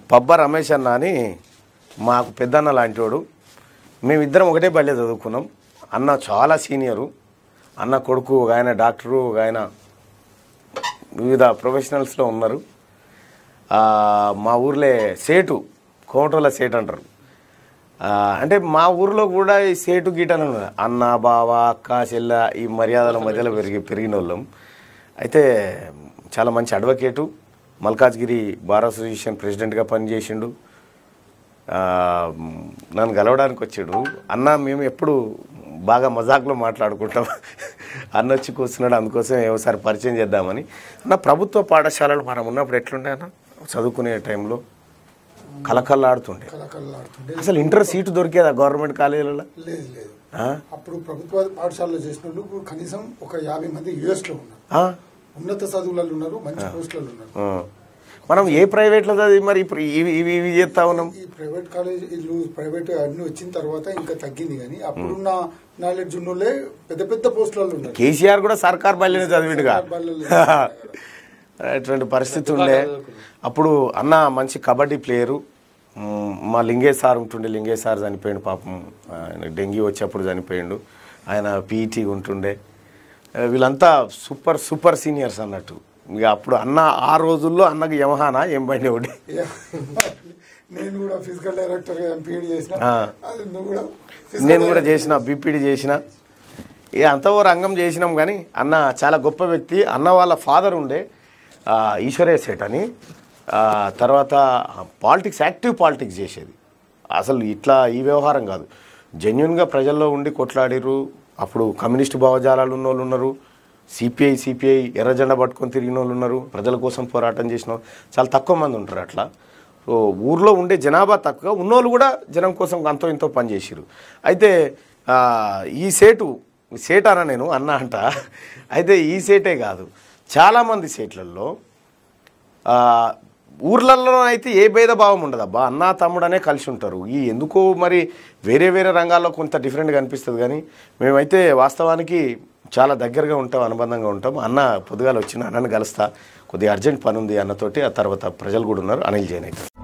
పబ్బ రమేష్ అన్న అని మాకు పెద్దన్న లాంటివాడు మేమిద్దరం ఒకటే బల్లే చదువుకున్నాం అన్న చాలా సీనియరు అన్న కొడుకు ఒక ఆయన డాక్టరు ఒక ఆయన వివిధ ప్రొఫెషనల్స్లో ఉన్నారు ఆ, మా ఊర్లే సేటు కోమటోళ్ళ సేటు అంటారు ఆ, అంటే మా ఊర్లో కూడా ఈ సేటు గీటలు ఉన్నారు అన్న బావ అక్క చెల్ల ఈ మర్యాదల మధ్యలో పెరిగి పెరిగిన వాళ్ళం అయితే చాలా మంచి అడ్వకేటు మల్కాజ్గిరి బార్ అసోసియేషన్ ప్రెసిడెంట్గా పనిచేసిండు ఆ, నన్ను గెలవడానికి వచ్చాడు అన్న మేము ఎప్పుడు బాగా మజాక్లో మాట్లాడుకుంటాం అన్న వచ్చి కూర్చున్నాడు అందుకోసం ఒకసారి పరిచయం చేద్దామని అన్న ప్రభుత్వ పాఠశాలలు మనం ఉన్నప్పుడు ఎట్లుండే అన్న చదువుకునే టైంలో కలకల్లాడుతుండే కళాకళలాడుతుండే అసలు ఇంటర్ సీటు దొరికేదా గవర్నమెంట్ కాలేజీలలో లేదు లేదు ఆ? అప్పుడు ప్రభుత్వ పాఠశాలలో చేసిన వాళ్ళు ఇప్పుడు కనీసం ఒక యాభై మంది యుఎస్ లో ఉన్నారు ఆ? ఉన్నత చదువులలో ఉన్నారు మంచి పోస్టులలో ఉన్నారు ఆ. మనం ఏ ప్రైవేట్లో చదివి మరి ఇప్పుడు ఇవి ఇవి ఇవి చేస్తా ఉన్నాం ఈ ప్రైవేట్ కాలేజ్ ఇల్లు ప్రైవేట్ అన్ని వచ్చిన తర్వాత ఇంకా తగ్గింది కానీ అప్పుడున్న నాలెడ్జ్ ఉన్నోళ్ళే పెద్ద పెద్ద పోస్టులలో ఉన్నారు కేసీఆర్ కూడా సర్కార్ బల్లిని చదివిండుగా సర్కార్ బళ్ళలో అటువంటి పరిస్థితి ఉండే అప్పుడు అన్న మంచి కబడ్డీ ప్లేయరు మ్, మా లింగేష్ సార్ ఉంటుండే లింగేష్ సార్ చనిపోయిండు పాపం ఆయన డెంగ్యూ వచ్చేప్పుడు చనిపోయిండు ఆయన పీఈటీ ఉంటుండే ఆ, వీళ్ళంతా సూపర్ సూపర్ సీనియర్స్ అన్నట్టు ఇక అప్పుడు అన్న ఆ రోజుల్లో అన్నకి యమహానా ఏం బండి ఒకటి నేను కూడా ఫిజికల్ డైరెక్టర్ గా ఎంపీడీ చేసిన ఆ. అది నువ్వు కూడా నేను కూడా చేసిన బీపీడీ చేసిన ఇక అంత ఓ రంగం చేసినాం కానీ అన్న చాలా గొప్ప వ్యక్తి అన్న వాళ్ళ ఫాదర్ ఉండే ఆ, ఈశ్వరయ్య సేట్ అని ఆ, తర్వాత పాలిటిక్స్ యాక్టివ్ పాలిటిక్స్ చేసేది అసలు ఇట్లా ఈ వ్యవహారం కాదు జెన్యున్గా ప్రజల్లో ఉండి కొట్లాడిరు అప్పుడు కమ్యూనిస్ట్ భావజాలాలు ఉన్న వాళ్ళు ఉన్నారు సిపిఐ సిపిఐ ఎర్రజెండా పట్టుకొని తిరిగిన వాళ్ళు ఉన్నారు ప్రజల కోసం పోరాటం చేసిన వాళ్ళు చాలా తక్కువ మంది ఉంటారు అట్లా సో ఊర్లో ఉండే జనాభా తక్కువ ఉన్నోళ్ళు కూడా జనం కోసం అంతో ఇంతో పనిచేసిరు అయితే ఆ, ఈ సేటు సేట్ అన్న నేను అన్న అంట అయితే ఈ సేటే కాదు చాలామంది సేట్లలో ఆ, ఊర్లలో అయితే ఏ భేదభావం ఉండదు అబ్బా అన్న తమ్ముడనే కలిసి ఉంటారు ఈ ఎందుకో మరి వేరే వేరే రంగాల్లో కొంత డిఫరెంట్గా అనిపిస్తుంది కానీ మేమైతే వాస్తవానికి చాలా దగ్గరగా ఉంటాం అనుబంధంగా ఉంటాం అన్న పొద్దుగాల వచ్చిన అన్నని కలుస్తా కొద్దిగా అర్జెంట్ పని ఉంది అన్నతోటి ఆ తర్వాత ప్రజలు కూడా ఉన్నారు అనిల్ జైన్ అయితే